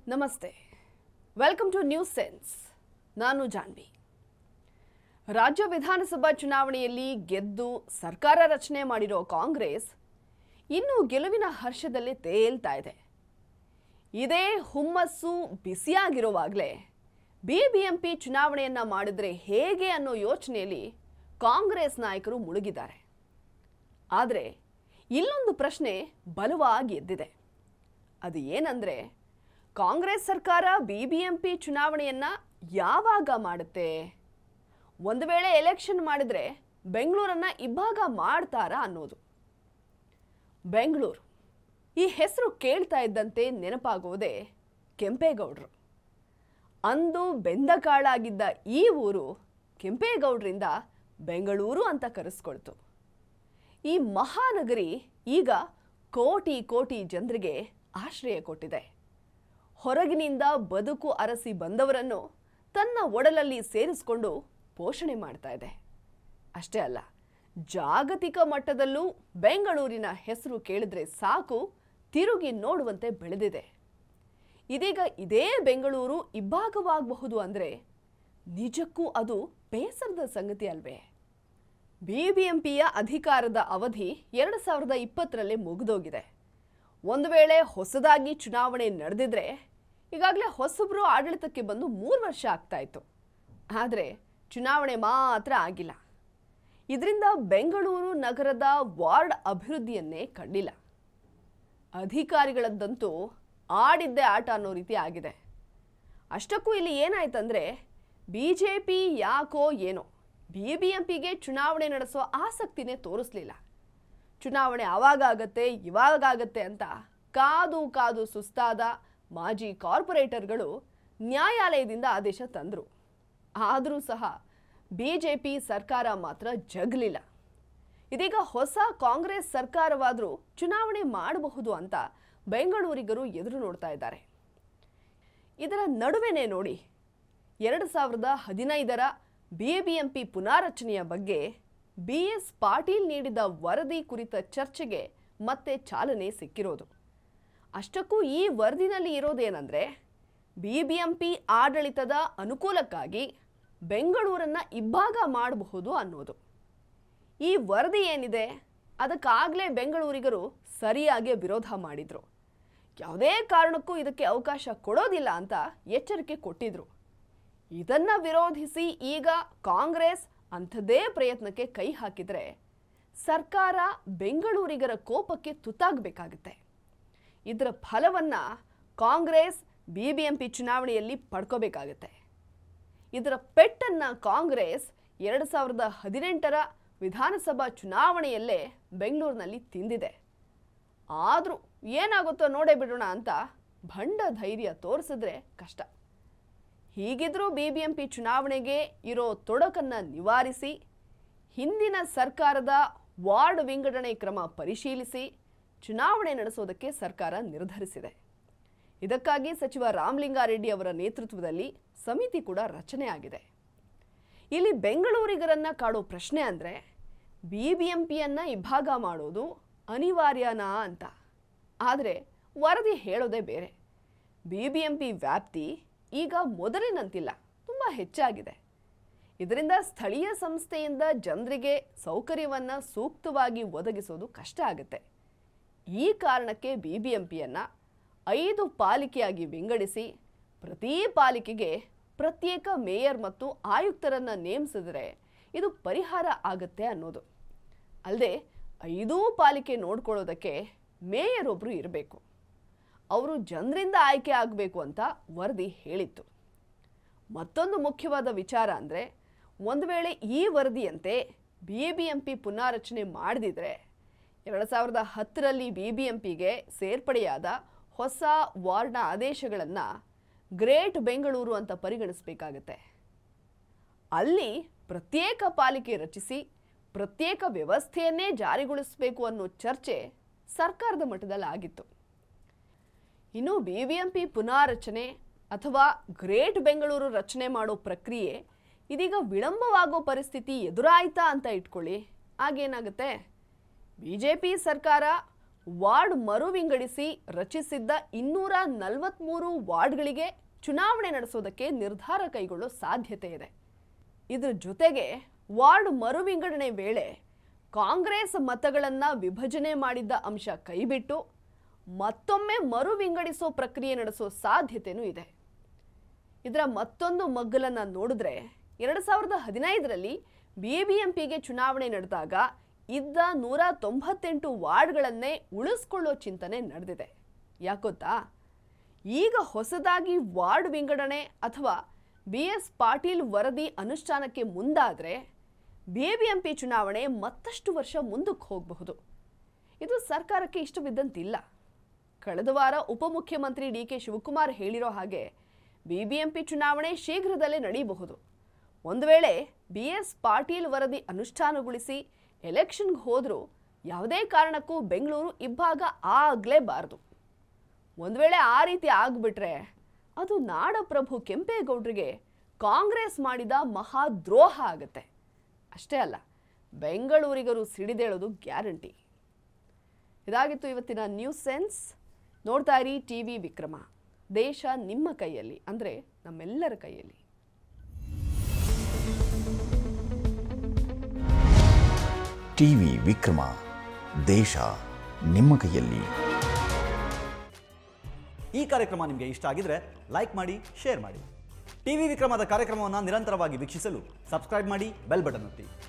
ನಮಸ್ತೆ welcome two news sense ನಾನು ಜಾನ್ವಿ ರಾಜ್ಯ ವಿಧಾನಸಭಾ ಚುನಾವಣೆಯಲ್ಲಿ ಗೆದ್ದು ಸರ್ಕಾರ ರಚನೆ ಮಾಡಿರೋ ಕಾಂಗ್ರೆಸ್ ಇನ್ನೂ ಗೆಲುವಿನ ಹರ್ಷದಲ್ಲಿ ತೇಲ್ತಾ ಇದೆ ಇದೇ ಹುಮ್ಮಸ್ಸು ಬಿಸಿಯಾಗಿರುವಾಗಲೇ ಬಿಬಿಎಂಪಿ ಚುನಾವಣೆಯನ್ನ ಮಾಡಿದ್ರೆ ಹೇಗೆ ಅನ್ನೋ ಯೋಚನೆಯಲ್ಲಿ ಕಾಂಗ್ರೆಸ್ ನಾಯಕರು ಮುಳುಗಿದ್ದಾರೆ ಆದರೆ ಇಲ್ಲೊಂದು ಪ್ರಶ್ನೆ ಬಲವಾಗಿ ಎದ್ದಿದೆ ಅದು ಏನಂದ್ರೆ ಕಾಂಗ್ರೆಸ್ ಸರ್ಕಾರ ಬಿಬಿಎಂಪಿ ಚುನಾವಣೆಯನ್ನ ಯಾವಾಗ ಮಾಡುತ್ತೆ ಒಂದು ವೇಳೆ ಎಲೆಕ್ಷನ್ ಮಾಡಿದ್ರೆ ಬೆಂಗಳೂರನ್ನ ಇಬ್ಬಾಗ ಮಾಡ್ತಾರಾ ಅನ್ನೋದು ಬೆಂಗಳೂರು ಈ ಹೆಸರು ಕೇಳ್ತಾ ಇದ್ದಂತೆ ನೆನಪಾಗೋದೇ ಕೆಂಪೇಗೌಡರು ಅಂದು ಬೆಂದ ಕಾಳಾಗಿದ್ದ ಈ ಊರು ಕೆಂಪೇಗೌಡರಿಂದ ಬೆಂಗಳೂರು ಅಂತ ಕರೆಸ್ಕೊಳ್ತು ಈ ಮಹಾನಗರಿ ಈಗ ಕೋಟಿ ಕೋಟಿ ಜನರಿಗೆ ಆಶ್ರಯ ಕೊಟ್ಟಿದೆ ಹೊರಗಿನಿಂದ ಬದುಕು ಅರಸಿ ಬಂದವರನ್ನು ತನ್ನ ಒಡಲಲ್ಲಿ ಸೇರಿಸಿಕೊಂಡು ಪೋಷಣೆ ಮಾಡ್ತಾ ಇದೆ ಅಷ್ಟೇ ಅಲ್ಲ ಜಾಗತಿಕ ಮಟ್ಟದಲ್ಲೂ ಬೆಂಗಳೂರಿನ ಹೆಸರು ಕೇಳಿದ್ರೆ ಸಾಕು ತಿರುಗಿ ನೋಡುವಂತೆ ಬೆಳೆದಿದೆ ಇದೀಗ ಇದೇ ಬೆಂಗಳೂರು ಇಬ್ಬಾಗವಾಗಬಹುದು ಅಂದರೆ ನಿಜಕ್ಕೂ ಅದು ಬೇಸರದ ಸಂಗತಿ ಅಲ್ವೇ ಬಿಬಿಎಂಪಿಯ ಅಧಿಕಾರದ ಅವಧಿ ಎರಡು ಸಾವಿರದ ಇಪ್ಪತ್ತರಲ್ಲೇ ಮುಗಿದೋಗಿದೆ ಒಂದು ವೇಳೆ ಹೊಸದಾಗಿ ಚುನಾವಣೆ ನಡೆದಿದ್ರೆ ಈಗಾಗಲೇ ಹೊಸಬ್ರು ಆಡಳಿತಕ್ಕೆ ಬಂದು ಮೂರು ವರ್ಷ ಆಗ್ತಾ ಇತ್ತು ಆದರೆ ಚುನಾವಣೆ ಮಾತ್ರ ಆಗಿಲ್ಲ ಇದರಿಂದ ಬೆಂಗಳೂರು ನಗರದ ವಾರ್ಡ್ ಅಭಿವೃದ್ಧಿಯನ್ನೇ ಕಂಡಿಲ್ಲ ಅಧಿಕಾರಿಗಳದ್ದಂತೂ ಆಡಿದ್ದೇ ಆಟ ಅನ್ನೋ ರೀತಿ ಆಗಿದೆ ಅಷ್ಟಕ್ಕೂ ಇಲ್ಲಿ ಏನಾಯ್ತಂದ್ರೆ ಬಿ ಜೆ ಪಿ ಯಾಕೋ ಏನೋ ಬಿ ಬಿ ಎಂ ಪಿಗೆ ಚುನಾವಣೆ ನಡೆಸೋ ಆಸಕ್ತಿನೇ ತೋರಿಸ್ಲಿಲ್ಲ ಚುನಾವಣೆ ಆವಾಗ ಆಗತ್ತೆ ಇವಾಗ ಆಗತ್ತೆ ಅಂತ ಕಾದು ಕಾದು ಸುಸ್ತಾದ ಮಾಜಿ ಕಾರ್ಪೊರೇಟರ್ಗಳು ನ್ಯಾಯಾಲಯದಿಂದ ಆದೇಶ ತಂದರು ಆದರೂ ಸಹ ಬಿ ಜೆ ಪಿ ಸರ್ಕಾರ ಮಾತ್ರ ಜಗಲಿಲ್ಲ ಇದೀಗ ಹೊಸ ಕಾಂಗ್ರೆಸ್ ಸರ್ಕಾರವಾದರೂ ಚುನಾವಣೆ ಮಾಡಬಹುದು ಅಂತ ಬೆಂಗಳೂರಿಗರು ಎದುರು ನೋಡ್ತಾ ಇದ್ದಾರೆ ಇದರ ನಡುವೆನೇ ನೋಡಿ ಎರಡು ಸಾವಿರದ ಹದಿನೈದರ ಬಿಬಿಎಂಪಿ ಪುನಾರಚನೆಯ ಬಗ್ಗೆ ಬಿ ಎಸ್ ಪಾಟೀಲ್ ನೀಡಿದ ವರದಿ ಕುರಿತ ಚರ್ಚೆಗೆ ಮತ್ತೆ ಚಾಲನೆ ಸಿಕ್ಕಿರೋದು ಅಷ್ಟಕ್ಕೂ ಈ ವರದಿನಲ್ಲಿ ಇರೋದೇನೆಂದರೆ ಬಿಬಿಎಂಪಿ ಆಡಳಿತದ ಅನುಕೂಲಕ್ಕಾಗಿ ಬೆಂಗಳೂರನ್ನ ಇಬ್ಬಾಗ ಮಾಡಬಹುದು ಅನ್ನೋದು ಈ ವರದಿ ಏನಿದೆ ಅದಕ್ಕಾಗಲೇ ಬೆಂಗಳೂರಿಗರು ಸರಿಯಾಗಿ ವಿರೋಧ ಮಾಡಿದ್ರು ಯಾವುದೇ ಕಾರಣಕ್ಕೂ ಇದಕ್ಕೆ ಅವಕಾಶ ಕೊಡೋದಿಲ್ಲ ಅಂತ ಎಚ್ಚರಿಕೆ ಕೊಟ್ಟಿದ್ರು ಇದನ್ನ ವಿರೋಧಿಸಿ ಈಗ ಕಾಂಗ್ರೆಸ್ ಅಂಥದ್ದೇ ಪ್ರಯತ್ನಕ್ಕೆ ಕೈ ಹಾಕಿದ್ರೆ ಸರ್ಕಾರ ಬೆಂಗಳೂರಿಗರ ಕೋಪಕ್ಕೆ ತುತ್ತಾಗಬೇಕಾಗುತ್ತೆ ಇದರ ಫಲವನ್ನ ಕಾಂಗ್ರೆಸ್ ಬಿಬಿಎಂಪಿ ಚುನಾವಣೆಯಲ್ಲಿ ಪಡ್ಕೋಬೇಕಾಗತ್ತೆ ಇದರ ಪೆಟ್ಟನ್ನ ಕಾಂಗ್ರೆಸ್ ಎರಡು ಸಾವಿರದ ಹದಿನೆಂಟರ ವಿಧಾನಸಭಾ ಚುನಾವಣೆಯಲ್ಲೇ ಬೆಂಗಳೂರಿನಲ್ಲಿ ತಿಂದಿದೆ ಆದರೂ ಏನಾಗುತ್ತೋ ನೋಡೇ ಬಿಡೋಣ ಅಂತ ಭಂಡ ಧೈರ್ಯ ತೋರಿಸಿದ್ರೆ ಕಷ್ಟ ಹೀಗಿದ್ರೂ ಬಿಬಿಎಂಪಿ ಚುನಾವಣೆಗೆ ಇರೋ ತೊಡಕನ್ನ ನಿವಾರಿಸಿ ಹಿಂದಿನ ಸರ್ಕಾರದ ವಾರ್ಡ್ ವಿಂಗಡಣೆ ಕ್ರಮ ಪರಿಶೀಲಿಸಿ ಚುನಾವಣೆ ನಡೆಸೋದಕ್ಕೆ ಸರ್ಕಾರ ನಿರ್ಧರಿಸಿದೆ ಇದಕ್ಕಾಗಿ ಸಚಿವ ರಾಮಲಿಂಗಾರೆಡ್ಡಿ ಅವರ ನೇತೃತ್ವದಲ್ಲಿ ಸಮಿತಿ ಕೂಡ ರಚನೆ ಆಗಿದೆ ಇಲ್ಲಿ ಬೆಂಗಳೂರಿಗರನ್ನ ಕಾಡೋ ಪ್ರಶ್ನೆ ಅಂದರೆ ಬಿ ಬಿ ಎಂ ಪಿಯನ್ನು ಇಬ್ಬಾಗ ಮಾಡೋದು ಅನಿವಾರ್ಯನಾ ಅಂತ ಆದರೆ ವರದಿ ಹೇಳೋದೇ ಬೇರೆ ಬಿ ಬಿ ಎಂ ಪಿ ವ್ಯಾಪ್ತಿ ಈಗ ಮೊದಲಿನಂತಿಲ್ಲ ತುಂಬ ಹೆಚ್ಚಾಗಿದೆ ಇದರಿಂದ ಸ್ಥಳೀಯ ಸಂಸ್ಥೆಯಿಂದ ಜನರಿಗೆ ಸೌಕರ್ಯವನ್ನು ಸೂಕ್ತವಾಗಿ ಒದಗಿಸೋದು ಕಷ್ಟ ಆಗುತ್ತೆ ಈ ಕಾರಣಕ್ಕೆ ಬಿ ಬಿ ಎಂ ಪಿಯನ್ನು ಐದು ಪಾಲಿಕೆಯಾಗಿ ವಿಂಗಡಿಸಿ ಪ್ರತಿ ಪಾಲಿಕೆಗೆ ಪ್ರತ್ಯೇಕ ಮೇಯರ್ ಮತ್ತು ಆಯುಕ್ತರನ್ನು ನೇಮಿಸಿದರೆ ಇದು ಪರಿಹಾರ ಆಗುತ್ತೆ ಅನ್ನೋದು ಅಲ್ಲದೆ ಐದೂ ಪಾಲಿಕೆ ನೋಡ್ಕೊಳ್ಳೋದಕ್ಕೆ ಮೇಯರ್ ಒಬ್ಬರು ಇರಬೇಕು ಅವರು ಜನರಿಂದ ಆಯ್ಕೆ ಆಗಬೇಕು ಅಂತ ವರದಿ ಹೇಳಿತ್ತು ಮತ್ತೊಂದು ಮುಖ್ಯವಾದ ವಿಚಾರ ಅಂದರೆ ಒಂದು ವೇಳೆ ಈ ವರದಿಯಂತೆ ಬಿ ಬಿ ಎಂ ಪಿ ಪುನಾರಚನೆ ಮಾಡದಿದ್ರೆ ಎರಡು ಸಾವಿರದ ಹತ್ತರಲ್ಲಿ ಬಿ ಬಿ ಎಂ ಪಿಗೆ ಸೇರ್ಪಡೆಯಾದ ಹೊಸ ವಾರ್ಡ್ನ ಆದೇಶಗಳನ್ನು ಗ್ರೇಟ್ ಬೆಂಗಳೂರು ಅಂತ ಪರಿಗಣಿಸಬೇಕಾಗತ್ತೆ ಅಲ್ಲಿ ಪ್ರತ್ಯೇಕ ಪಾಲಿಕೆ ರಚಿಸಿ ಪ್ರತ್ಯೇಕ ವ್ಯವಸ್ಥೆಯನ್ನೇ ಜಾರಿಗೊಳಿಸಬೇಕು ಅನ್ನೋ ಚರ್ಚೆ ಸರ್ಕಾರದ ಮಟ್ಟದಲ್ಲಿ ಆಗಿತ್ತು ಇನ್ನು ಬಿಬಿಎಂಪಿ ಪುನಾರಚನೆ ಅಥವಾ ಗ್ರೇಟ್ ಬೆಂಗಳೂರು ರಚನೆ ಮಾಡೋ ಪ್ರಕ್ರಿಯೆ ಇದೀಗ ವಿಳಂಬವಾಗೋ ಪರಿಸ್ಥಿತಿ ಎದುರಾಯ್ತಾ ಅಂತ ಇಟ್ಕೊಳ್ಳಿ ಆಗೇನಾಗುತ್ತೆ ಬಿ ಜೆ ಪಿ ಸರ್ಕಾರ ವಾರ್ಡ್ ಮರು ವಿಂಗಡಿಸಿ ರಚಿಸಿದ್ದ ಇನ್ನೂರ ನಲವತ್ಮೂರು ವಾರ್ಡ್ಗಳಿಗೆ ಚುನಾವಣೆ ನಡೆಸೋದಕ್ಕೆ ನಿರ್ಧಾರ ಕೈಗೊಳ್ಳೋ ಸಾಧ್ಯತೆ ಇದೆ ಇದ್ರ ಜೊತೆಗೆ ವಾರ್ಡ್ ಮರು ವಿಂಗಡಣೆ ವೇಳೆ ಕಾಂಗ್ರೆಸ್ ಮತಗಳನ್ನ ವಿಭಜನೆ ಮಾಡಿದ್ದ ಅಂಶ ಕೈಬಿಟ್ಟು ಮತ್ತೊಮ್ಮೆ ಮರು ವಿಂಗಡಿಸೋ ಪ್ರಕ್ರಿಯೆ ನಡೆಸೋ ಸಾಧ್ಯತೆನೂ ಇದೆ ಇದರ ಮತ್ತೊಂದು ಮಗ್ಗಲನ್ನ ನೋಡಿದ್ರೆ ಎರಡು ಸಾವಿರದ ಹದಿನೈದರಲ್ಲಿ ಬಿಬಿಎಂಪಿಗೆ ಚುನಾವಣೆ ನಡೆದಾಗ ಇದ್ದ ನೂರ ತೊಂಬತ್ತೆಂಟು ವಾರ್ಡ್ಗಳನ್ನೇ ಉಳಿಸ್ಕೊಳ್ಳೋ ಚಿಂತನೆ ನಡೆದಿದೆ ಯಾಕೊತ್ತಾ ಈಗ ಹೊಸದಾಗಿ ವಾರ್ಡ್ ವಿಂಗಡಣೆ ಅಥವಾ ಬಿ ಎಸ್ ಪಾಟೀಲ್ ವರದಿ ಅನುಷ್ಠಾನಕ್ಕೆ ಮುಂದಾದರೆ ಬಿಬಿಎಂಪಿ ಚುನಾವಣೆ ಮತ್ತಷ್ಟು ವರ್ಷ ಮುಂದಕ್ಕೆ ಹೋಗಬಹುದು ಇದು ಸರ್ಕಾರಕ್ಕೆ ಇಷ್ಟವಿದ್ದಂತಿಲ್ಲ ಕಳೆದ ವಾರ ಉಪಮುಖ್ಯಮಂತ್ರಿ ಡಿ ಕೆ ಶಿವಕುಮಾರ್ ಹೇಳಿರೋ ಹಾಗೆ ಬಿಬಿಎಂಪಿ ಚುನಾವಣೆ ಶೀಘ್ರದಲ್ಲೇ ನಡೆಯಬಹುದು ಒಂದು ವೇಳೆ ಬಿ ಎಸ್ ಪಾಟೀಲ್ ವರದಿ ಅನುಷ್ಠಾನಗೊಳಿಸಿ ಎಲೆಕ್ಷನ್ಗೆ ಹೋದರೂ ಯಾವುದೇ ಕಾರಣಕ್ಕೂ ಬೆಂಗಳೂರು ಇಬ್ಬಾಗ ಆಗಲೇಬಾರದು ಒಂದು ವೇಳೆ ಆ ರೀತಿ ಆಗ್ಬಿಟ್ರೆ ಅದು ನಾಡಪ್ರಭು ಕೆಂಪೇಗೌಡರಿಗೆ ಕಾಂಗ್ರೆಸ್ ಮಾಡಿದ ಮಹಾ ದ್ರೋಹ ಆಗುತ್ತೆ ಅಷ್ಟೇ ಅಲ್ಲ ಬೆಂಗಳೂರಿಗರು ಸಿಡಿದೇಳೋದು ಗ್ಯಾರಂಟಿ ಇದಾಗಿತ್ತು ಇವತ್ತಿನ ನ್ಯೂಸ್ ಸೆನ್ಸ್ ನೋಡ್ತಾ ಇರಿ ಟಿ ವಿ ವಿಕ್ರಮ ದೇಶ ನಿಮ್ಮ ಕೈಯಲ್ಲಿ ಅಂದರೆ ನಮ್ಮೆಲ್ಲರ ಕೈಯಲ್ಲಿ ಟಿವಿ ವಿಕ್ರಮ ದೇಶ ನಿಮ್ಮ ಕೈಯಲ್ಲಿ ಈ ಕಾರ್ಯಕ್ರಮ ನಿಮಗೆ ಇಷ್ಟ ಆಗಿದ್ರೆ ಲೈಕ್ ಮಾಡಿ ಶೇರ್ ಮಾಡಿ ಟಿವಿ ವಿಕ್ರಮದ ಕಾರ್ಯಕ್ರಮವನ್ನು ನಿರಂತರವಾಗಿ ವೀಕ್ಷಿಸಲು ಸಬ್ಸ್ಕ್ರೈಬ್ ಮಾಡಿ ಬೆಲ್ ಬಟನ್ ಒತ್ತಿ